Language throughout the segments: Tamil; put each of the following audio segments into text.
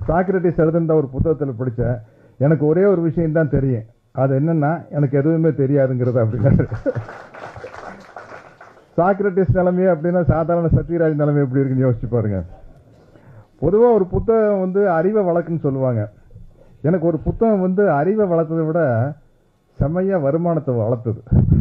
சாக்ரட்டிஸ் எழுதுன்ற ஒரு புத்தகத்தில் படித்தேன் எனக்கு ஒரே ஒரு விஷயம் தான் தெரியும் அது என்னன்னா எனக்கு எதுவுமே தெரியாதுங்கிறது அப்படின்னாரு சாக்ரட்டிஸ் நிலைமை அப்படின்னா சாதாரண சத்யராஜ் நிலைமை எப்படி இருக்குன்னு யோசிச்சு பாருங்க பொதுவாக ஒரு புத்தகம் வந்து அறிவை வளர்க்குன்னு சொல்லுவாங்க எனக்கு ஒரு புத்தகம் வந்து அறிவை வளர்த்ததை விட செம்மையா வருமானத்தை வளர்த்தது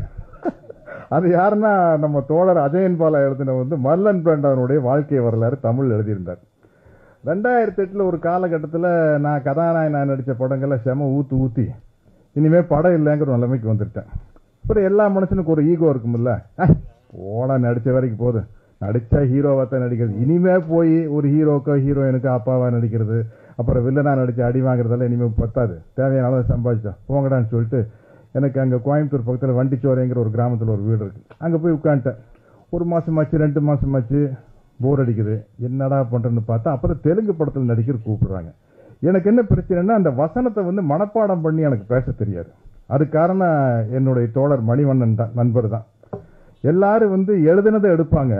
அது யாருன்னா நம்ம தோழர் அஜயன் பாலா எழுதின வந்து மல்லன் பிரண்டாவனுடைய வாழ்க்கை வரலாறு தமிழ் எழுதியிருந்தார் ரெண்டாயிரத்தி எட்டில் ஒரு காலகட்டத்தில் நான் கதாநாயகனா நடித்த படங்களை செம ஊத்து ஊத்தி இனிமே படம் இல்லைங்கிற ஒரு நிலைமைக்கு வந்துட்டேன் அப்புறம் எல்லா மனுஷனுக்கு ஒரு ஈகோ இருக்கும்ல அஹ், போடா நடிச்ச வரைக்கும் போதும் நடிச்சா ஹீரோவா தான் நடிக்கிறது இனிமே போய் ஒரு ஹீரோக்கோ ஹீரோயினுக்கோ அப்பாவா நடிக்கிறது அப்புறம் வில்லனா நடிச்சு அடி வாங்குறதெல்லாம் இனிமே பத்தாது தேவையான அளவு சம்பாதிச்சோம் போங்கடான்னு சொல்லிட்டு எனக்கு அங்கே கோயம்புத்தூர் பக்கத்தில் வண்டிச்சோரைங்கிற ஒரு கிராமத்தில் ஒரு வீடு இருக்கு அங்கே போய் உட்காந்துட்டேன் ஒரு மாசம் ஆச்சு ரெண்டு மாசம் ஆச்சு போர் அடிக்குது என்னடா பண்றேன்னு பார்த்தா அப்புறம் தெலுங்கு படத்தில் நடிக்கிற கூப்பிடுறாங்க எனக்கு என்ன பிரச்சனைன்னா அந்த வசனத்தை வந்து மனப்பாடம் பண்ணி எனக்கு பேச தெரியாது அது காரணம் என்னுடைய தோழர் மணிவண்ணன் தான் நண்பர் தான் எல்லாரும் வந்து எழுதுனதை எடுப்பாங்க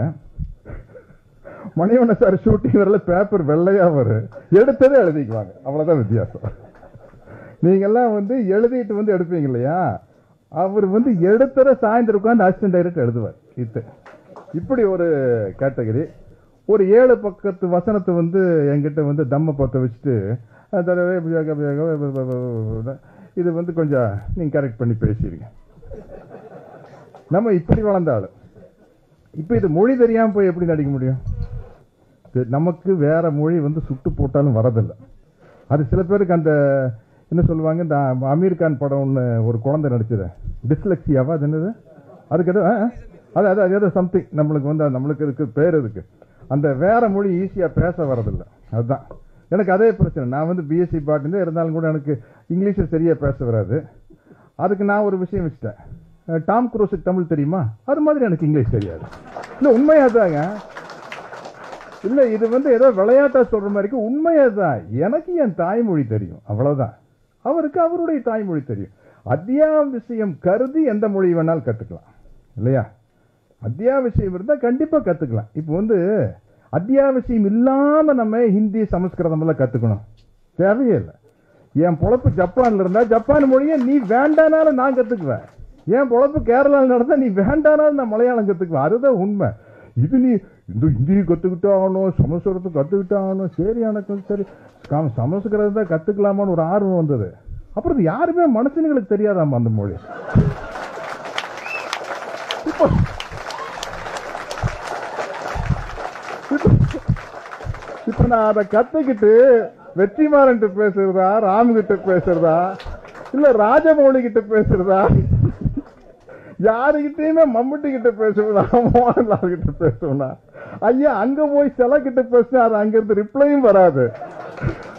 மணிவண்ணன் சார் ஷூட்டிங் வரல பேப்பர் வெள்ளையா வரும் எடுத்ததே எழுதிக்குவாங்க அவ்வளவுதான் வித்தியாசம் நீங்கெல்லாம் வந்து எழுதிட்டு வந்து எடுப்பீங்க இல்லையா அவர் வந்து எடுத்தத சாயந்தரம் உட்காந்து அசிஸ்டன்ட் டைரக்டர் எழுதுவார் இது இப்படி ஒரு கேட்டகரி ஒரு ஏழு பக்கத்து வசனத்தை வந்து என்கிட்ட வந்து தம்ம பத்த வச்சுட்டு அஹ் தடவை இப்படியாக, இப்படியாக, இது வந்து கொஞ்சம் நீங்க கரெக்ட் பண்ணி பேசிடுங்க நம்ம இப்படி வளர்ந்த ஆளு இப்ப இது மொழி தெரியாம போய் எப்படி நடிக்க முடியும் இது நமக்கு வேற மொழி வந்து சுட்டு போட்டாலும் வரதில்லை அது சில பேருக்கு அந்த என்ன சொல்லுவாங்க இந்த அமீர் கான் படம் ஒன்று ஒரு குழந்தை நடிச்சது டிஸ்லெக்சியாவா அது என்னது அதுக்கு எது ஆ, ஆ. அது அது அது ஏதோ சம்திங் நம்மளுக்கு வந்து அது நம்மளுக்கு இருக்கு பேர் இருக்கு அந்த வேற மொழி ஈஸியா பேச வரதில்லை அதுதான் எனக்கு அதே பிரச்சனை நான் வந்து பிஎஸ்சி பாட்டுன்னு இருந்தாலும் கூட எனக்கு இங்கிலீஷில் சரியா பேச வராது அதுக்கு நான் ஒரு விஷயம் வச்சுட்டேன் அஹ், டாம் குரூஸுக்கு தமிழ் தெரியுமா அது மாதிரி எனக்கு இங்கிலீஷ் தெரியாது இல்லை உண்மையாதாங்க இல்ல இது வந்து ஏதோ விளையாட்டா சொல்ற மாதிரி இருக்கு உண்மையா தான் எனக்கு என் தாய்மொழி தெரியும் அவ்வளவுதான் அவருக்கு அவருடைய தாய்மொழி தெரியும் அத்தியாவசியம் கருதி எந்த மொழி வேணாலும் கத்துக்கலாம் இல்லையா அத்தியாவசியம் இருந்தா கண்டிப்பா கத்துக்கலாம் இப்போ வந்து அத்தியாவசியம் இல்லாம நம்ம ஹிந்தி சமஸ்கிருதம் எல்லாம் கத்துக்கணும் தேவையே இல்லை என் பொழப்பு ஜப்பான்ல இருந்தா ஜப்பான் மொழியை நீ வேண்டானாலும் நான் கத்துக்குவேன் என் பொழப்பு கேரளாவில் நடந்தா நீ வேண்டானாலும் நான் மலையாளம் கத்துக்குவேன் அதுதான் உண்மை இது நீ இந்த ஹிந்தி கத்துக்கிட்டே ஆகணும் சமஸ்கிருதம் கத்துக்கிட்டே ஆகணும் சரி எனக்கு சரி சம- சமஸ்கிருதத்தை கத்துக்கலாமான்னு ஒரு ஆர்வம் வந்தது அப்புறம் இது யாருமே மனுஷனுங்களுக்கு தெரியாதாமா அந்த மொழி இப்போ இப்போ- இப்ப நான் அதை கத்துக்கிட்டு வெற்றிமாறன் பேசுறதா ராமு கிட்ட பேசுறதா இல்ல ராஜமௌழி கிட்ட பேசுறதா யாருகிட்டயுமே மம்முட்டி கிட்ட பேசுவதா மோகன்லால் கிட்ட பேசுவனா ஐயா அங்க போய் சில கிட்ட பேசினா அது அங்க இருந்து ரிப்ளையும் வராது